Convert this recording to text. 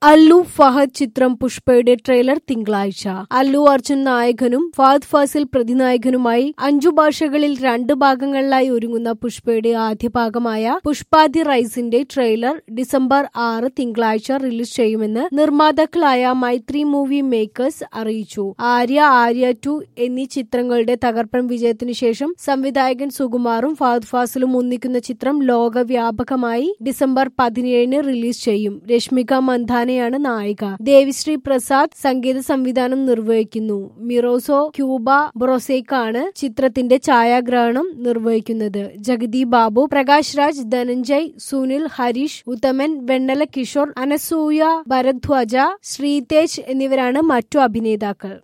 അല്ലു ഫഹദ് ചിത്രം പുഷ്പയുടെ ട്രെയിലർ തിങ്കളാഴ്ച അല്ലു അർജുൻ നായകനും ഫഹദ് ഫാസിൽ പ്രതിനായകനുമായി അഞ്ചു ഭാഷകളിൽ രണ്ട് ഭാഗങ്ങളിലായി ഒരുങ്ങുന്ന പുഷ്പയുടെ ആദ്യ ഭാഗമായ പുഷ്പാദി റൈസിന്റെ ട്രെയിലർ ഡിസംബർ ആറ് തിങ്കളാഴ്ച റിലീസ് ചെയ്യുമെന്ന് നിർമ്മാതാക്കളായ മൈത്രി മൂവി മേക്കേഴ്സ് അറിയിച്ചു ആര്യ ആര്യ ടു എന്നീ ചിത്രങ്ങളുടെ തകർപ്പൻ വിജയത്തിനു ശേഷം സംവിധായകൻ സുകുമാറും ഫഹദ് ഫാസിലും ഒന്നിക്കുന്ന ചിത്രം ലോകവ്യാപകമായി ഡിസംബർ പതിനേഴിന് റിലീസ് ചെയ്യും രശ്മിക മന്ദാനയാണ് നായിക ദേവിശ്രീ പ്രസാദ് സംഗീത സംവിധാനം നിർവഹിക്കുന്നു മിറോസോ ക്യൂബ ബ്രൊസേക്കാണ് ചിത്രത്തിന്റെ ഛായാഗ്രഹണം നിർവഹിക്കുന്നത് ജഗതി ബാബു പ്രകാശ് രാജ് ധനഞ്ജയ് സുനിൽ ഹരീഷ് ഉത്തമൻ വെണ്ണല കിഷോർ അനസൂയ ഭരദ്വാജ ശ്രീതേജ് എന്നിവരാണ് മറ്റു അഭിനേതാക്കൾ